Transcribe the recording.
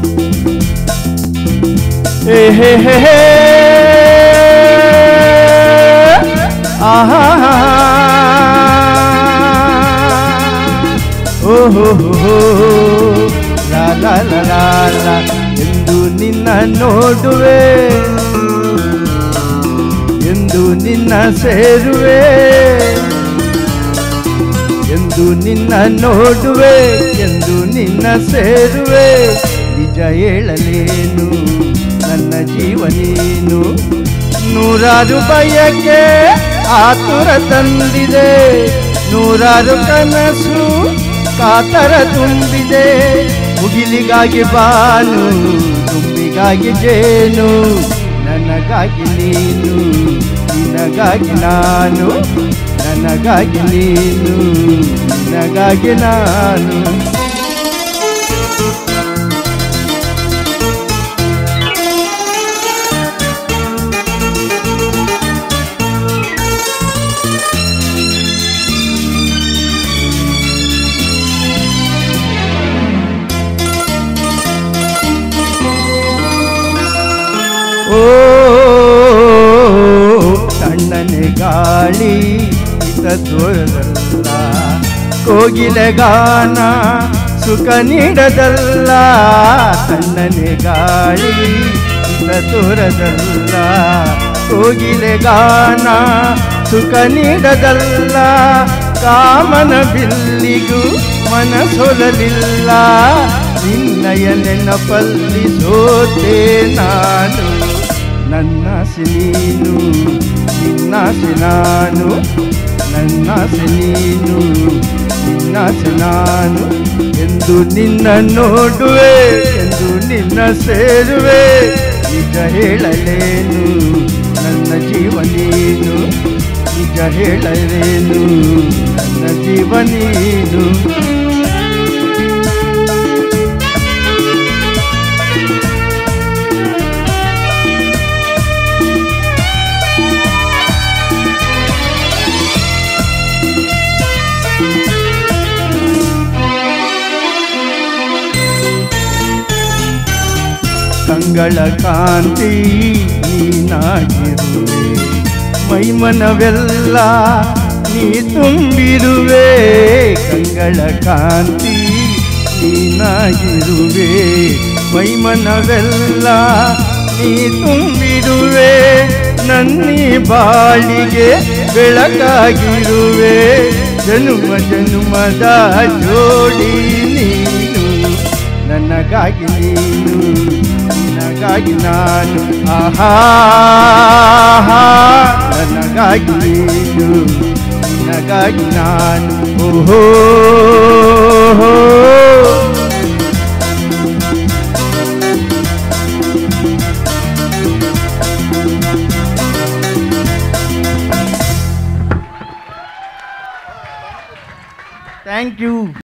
ಹೇ ಹೇ ಹೇ ಹೇ ಆಹಾ ಓಹೋ ಲಾ ಲಾ ಲಾ ಲಾ ಲಾ ಎಂದು ನಿನ್ನ ನೋಡುವೆ ಎಂದು ನಿನ್ನ ಸೇರುವೆ ಎಂದು ನಿನ್ನ ನೋಡುವೆ ಎಂದು ನಿನ್ನ ಸೇರುವೆ ನಿಜ ಹೇಳಲೇನು ನನ್ನ ಜೀವ ನೀನು ನೂರಾರು ಬಯಕೆ ಆತುರ ತಂದಿದೆ ನೂರಾರು ಕನಸು ಕಾತರ ತುಂಬಿದೆ ಮುಗಿಲಿಗಾಗಿ ಬಾನು ತುಂಬಿಗಾಗಿ ಜೇನು ನನಗಾಗಿ ನೀನು ನಿನಗಾಗಿ ನಾನು ನನಗಾಗಿ ನೀನು ನಿನಗಾಗಿ ನಾನು ಓ ತಣ್ಣನೆ ಗಾಳಿ ಹಿತ ತೋರದಲ್ಲ ಕೋಗಿಲೆ ಗಾನ ಸುಖ ನೀಡದಲ್ಲ ತಣ್ಣನೆ ಗಾಳಿ ಹಿತ ತೋರದಲ್ಲ ಕೋಗಿಲೆ ಗಾನ ಸುಖ ನೀಡದಲ್ಲ ಕಾಮನ ಬಿಲ್ಲಿಗೂ ಮನಸೊಲಲಿಲ್ಲ ನಿನ್ನಯ ನೆನಪಲ್ಲಿ ಸೋತೆ ನಾನು ನನ್ನಾಸೆ ನೀನು ನಿನ್ನಾಸೆ ನಾನು ನನ್ನಾಸೆ ನೀನು ನಿನ್ನಾಸೆ ನಾನು ಎಂದು ನಿನ್ನ ನೋಡುವೆ ಎಂದು ನಿನ್ನ ಸೇರುವೆ ನಿಜ ಹೇಳಲೇನು ನನ್ನ ಜೀವ ನೀನು ನಿಜ ಹೇಳಲೇನು ನನ್ನ ಜೀವ ನೀನು ಕಂಗಳ ಕಾಂತಿ ನೀನಾಗಿರುವೆ ಮೈಮನವೆಲ್ಲ ನೀ ತುಂಬಿರುವೆ ಕಂಗಳ ಕಾಂತಿ ನೀನಾಗಿರುವೆ ಮೈಮನವೆಲ್ಲ ನೀ ತುಂಬಿರುವೆ ನನ್ನಿ ಬಾಳಿಗೆ ಬೆಳಕಾಗಿರುವೆ ಜನುಮ ಜನುಮದ ಜೋಡಿ ನೀನು ನನಗಾಗಿ ನೀನು ನಿನಗಾಗಿ ನಾನು ಆಹಾ ನನಗಾಗಿ ನೀನು ನಿನಗಾಗಿ ನಾನು ಓಹೋ ಥ್ಯಾಂಕ್ ಯು